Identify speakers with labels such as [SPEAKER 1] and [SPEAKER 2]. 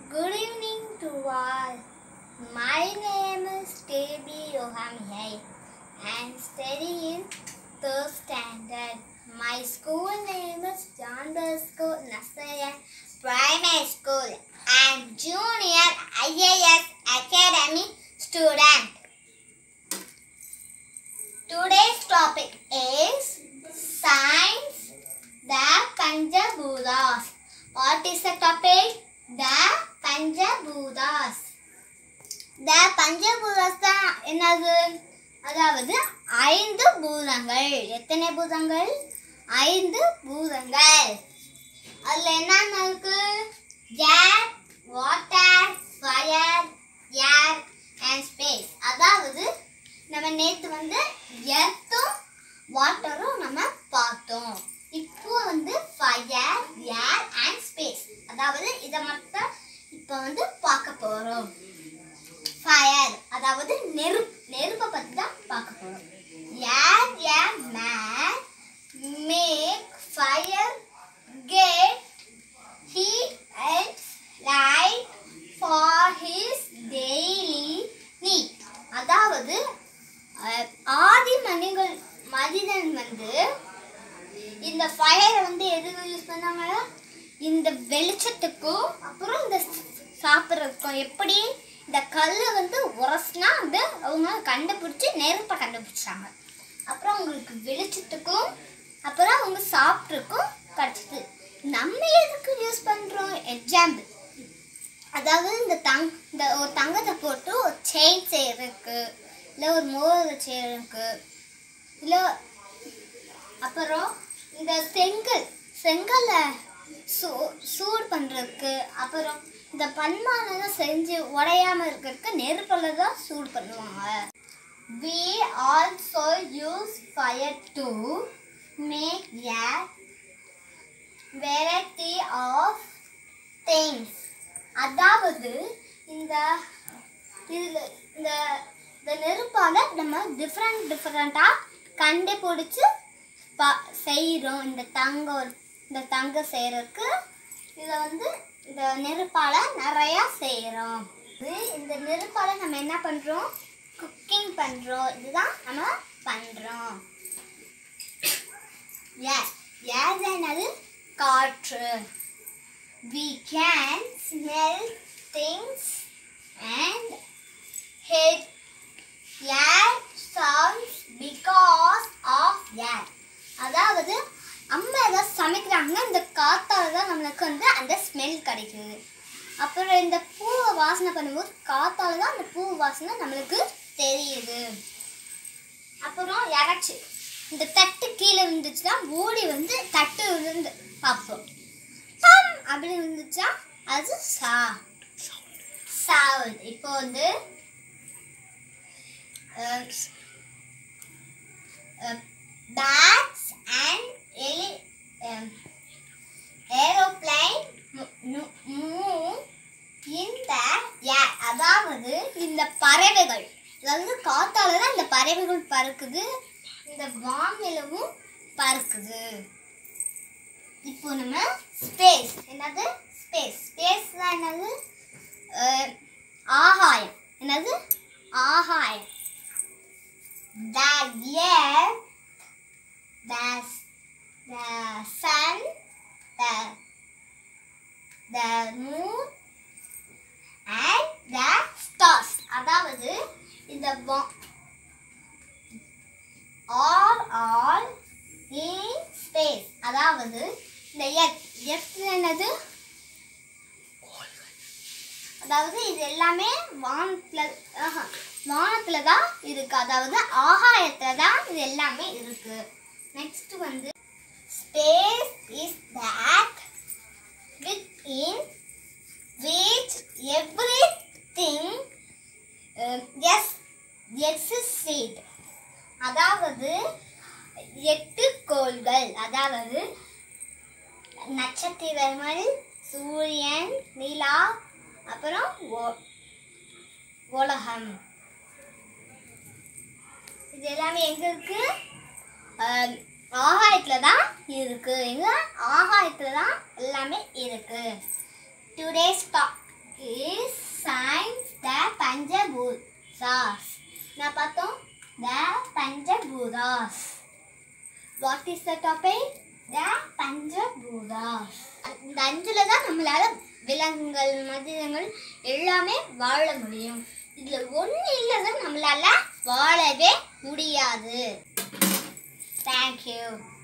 [SPEAKER 1] Good evening to all. My name is T.B. Yohamihai. I am studying third standard. My school name is John Bosco Nasaya Primary School. I am junior IAS Academy student. Today's topic is science, the Panjabhutas. What is the topic? The Panjabhutas. The Panjabhutas தான் என்னது அதாவது ஐந்து பூதங்கள் எத்தனை பூதங்கள் ஐந்து பூதங்கள் அதுல என்னென்ன இருக்கு air water fire air and space அதாவது நம்ம நேத்து வந்து எர்த்தும் வாட்டரும் நம்ம பார்த்தோம் இப்போ வந்து ஃபயர் ஏர் அண்ட் ஸ்பேஸ் அதாவது இதை மட்டும் இப்போ வந்து பார்க்க போறோம் ஃபயர் அதாவது நெருப்பு நெருப்பை பத்தி தான் பார்க்க போறோம் air air man make fire get heat and light for his daily need அதாவது அஹ், ஆதி மனிதன் மனிதன் வந்து இந்த ஃபயரை வந்து எதுக்கு யூஸ் பண்ணாங்க இந்த வெளிச்சத்துக்கும் அப்புறம் இந்த சாப்பிட்றதுக்கும் எப்படி இந்த கல் வந்து உரசினா வந்து அவங்க கண்டுபிடிச்சி நெருப்பை கண்டுபிடிச்சாங்க அப்புறம் அவங்களுக்கு வெளிச்சத்துக்கும் அப்புறம் அவங்க சாப்பிட்றதுக்கும் கிடச்சிது நம்ம எதுக்கு யூஸ் பண்ணுறோம் எக்ஸாம்பிள் அதாவது இந்த தங் இந்த ஒரு தங்கத்தை போட்டு ஒரு செயின் செய்யறதுக்கு இல்லை ஒரு மோதிரம் செய்யறதுக்கு இல்லை அப்புறம் இந்த செங்கல் செங்கலை சூ சூடு பண்ணுறதுக்கு அப்புறம் இந்த பன்மானெல்லாம் செஞ்சு உடையாம இருக்கிறதுக்கு நெருப்பில் தான் சூடு பண்ணுவாங்க we also use fire to make a variety of things அதாவது இந்த இதில் இந்த இந்த நெருப்பால் நம்ம டிஃப்ரெண்ட் டிஃப்ரெண்ட்டாக கண்டுபிடிச்சி ப செய்கிறோம் இந்த தங்கம் இந்த தங்கம் செய்கிறதுக்கு இதை வந்து இந்த நெருப்பால் நிறையா செய்கிறோம் இந்த நெருப்பால் நம்ம என்ன பண்ணுறோம் குக்கிங் பண்ணுறோம் இதுதான் நம்ம பண்ணுறோம் ஏர் ஏர் என்னது காற்று we can smell things and hear air sounds because of air அதாவது அம்மா ஏதாவது சமைக்கிறாங்கன்னா இந்த காத்தால தான் நம்மளுக்கு வந்து அந்த ஸ்மெல் கிடைக்குது அப்புறம் இந்த பூவை வாசனை பண்ணும்போது காத்தால தான் அந்த பூ வாசனை நம்மளுக்கு தெரியுது அப்புறம் யாராச்சும் இந்த தட்டு கீழே விழுந்துச்சுன்னா ஓடி வந்து தட்டு விழுந்து பார்ப்போம் பம் அப்படி இருந்துச்சா அது சா சவுண்ட் இப்போ வந்து பேட்ஸ் அண்ட் எலி ஏரோப்ளைன் மூவ் இந்த ஏர் அதாவது இந்த பறவைகள் அதாவது காத்தால தான் இந்த பறவைகள் பறக்குது இந்த வானிலவும் பறக்குது இப்போ நம்ம ஸ்பேஸ் என்னது ஸ்பேஸ் ஸ்பேஸ் தான் என்னது அஹ், ஆகாயம் என்னது ஆகாயம் the air the the sun the the moon and the stars அதாவது இந்த வா- are all in space அதாவது இந்த எர்த் எர்த் என்னது அதாவது இது எல்லாமே வானத்துல ஆஹா, வானத்துல தான் இருக்கு அதாவது ஆகாயத்துல தான் இது எல்லாமே இருக்கு நெக்ஸ்ட் வந்து space is that with in which everything uh, yes existed அதாவது எட்டு கோள்கள் அதாவது நட்சத்திரங்கள் சூரியன் நிலா அப்புறம் ஒ- உலகம் இது எல்லாமே எங்க இருக்கு அஹ், ஆகாயத்துல தான் இருக்கு எங்க ஆகாயத்துல தான் எல்லாமே இருக்கு today's is science the Panchabuddhas. நான் பார்த்தோம் the Panchabuddhas. What is the topic? The Panchabuddhas. இந்த அஞ்சுல தான் நம்மளால விலங்குகள் மனிதங்கள் எல்லாமே வாழ முடியும் இதுல ஒண்ணு இல்லதான் நம்மளால வாழவே முடியாது தேங்க்யூ